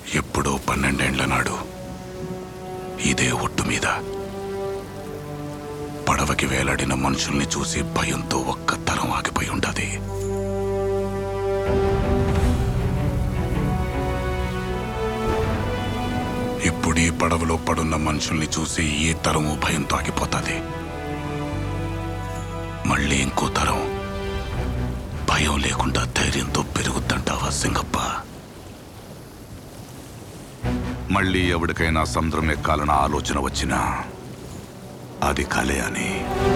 ఎప్పుడో పన్నెండేండ్ల నాడు ఇదే ఒట్టు మీద పడవకి వేలాడిన మనుషుల్ని చూసి భయంతో ఒక్క తరం ఆగిపోయి ఉండదు ఇప్పుడు ఈ పడవలో పడున్న మనుషుల్ని చూసి ఈ తరము భయంతో ఆగిపోతుంది మళ్ళీ ఇంకో తరం భయం లేకుండా ధైర్యంతో పెరుగుద్దంటావా సింగప్ప మళ్ళీ ఎవరికైనా సముద్రం ఎక్కాలన్న ఆలోచన వచ్చినా అది కలే అని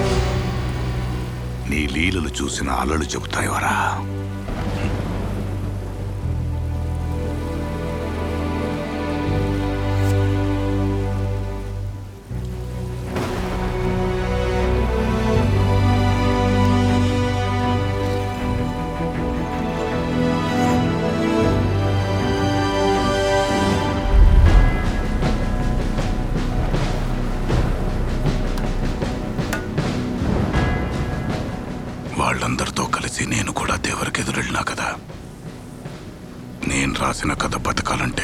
నీ లీలలు చూసిన అలలు చెబుతాయివరా వాళ్ళందరితో కలిసి నేను కూడా దేవరికి ఎదురెళ్ళినా కదా నేను రాసిన కథ బతకాలంటే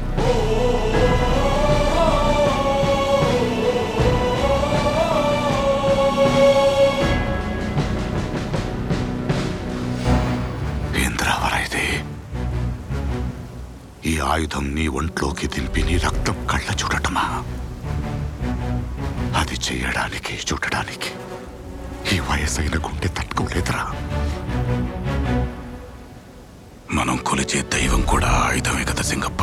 ఏంద్రావరా ఇది ఈ ఆయుధం నీ ఒంట్లోకి దింపి నీ రక్తం కళ్ళ చూడటమా అది చేయడానికి చూడడానికి ఈ వయసైన గుండె తట్టుకోలేదురా మనం కొలిచే దైవం కూడా ఆయుధమే కదా సింగప్ప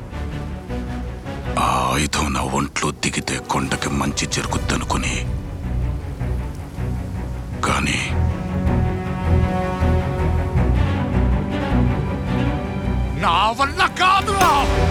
ఆ ఆయుధం నా ఒంట్లో దిగితే కొండకి మంచి జరుగుద్దనుకుని కానీ నా వల్ల కాదురా